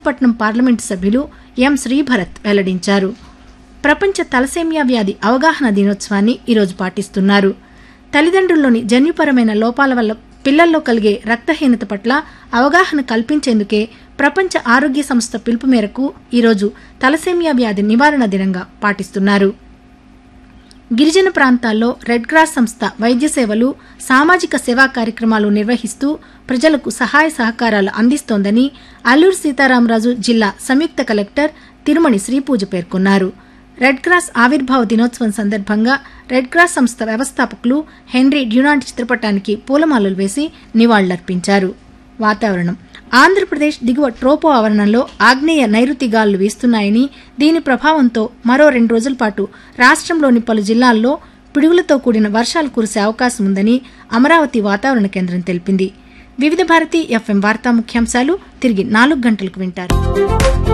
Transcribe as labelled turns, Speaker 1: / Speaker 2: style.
Speaker 1: పట్నం పార్లమెంటు సభ్యులు ఎం శ్రీభరత్ వెల్లడించారు ప్రపంచ తలసేమియా వ్యాధి అవగాహన దినోత్సవాన్ని ఈరోజు పాటిస్తున్నారు తల్లిదండ్రుల్లోని జన్యుపరమైన లోపాల వల్ల పిల్లల్లో కలిగే రక్తహీనత పట్ల అవగాహన కల్పించేందుకే ప్రపంచ ఆరోగ్య సంస్థ పిలుపు మేరకు ఈరోజు తలసేమియా వ్యాధి నివారణ దినంగా పాటిస్తున్నారు గిరిజన ప్రాంతాల్లో రెడ్ క్రాస్ సంస్థ వైద్య సేవలు సామాజిక సేవా కార్యక్రమాలు నిర్వహిస్తూ ప్రజలకు సహాయ సహకారాలు అందిస్తోందని అల్లూరు సీతారామరాజు జిల్లా సంయుక్త కలెక్టర్ తిరుమణి శ్రీపూజ పేర్కొన్నారు రెడ్ క్రాస్ ఆవిర్భావ దినోత్సవం సందర్భంగా రెడ్ క్రాస్ సంస్థ వ్యవస్థాపకులు హెన్రీ డ్యూనాంట్ చిత్రపటానికి పూలమాలలు వేసి నివాళులర్పించారు వాతావరణం ఆంధ్రప్రదేశ్ దిగువ ట్రోపో ఆవరణంలో ఆగ్నేయ నైరుతి గాలులు వీస్తున్నాయని దీని ప్రభావంతో మరో రెండు రోజుల పాటు రాష్ట్రంలోని పలు జిల్లాల్లో పిడుగులతో కూడిన వర్షాలు కురిసే అవకాశం ఉందని అమరావతి వాతావరణ కేంద్రం తెలిపింది వివిధ భారతి ఎఫ్ఎం వార్తా ముఖ్యాంశాలు తిరిగి నాలుగు గంటలకు వింటారు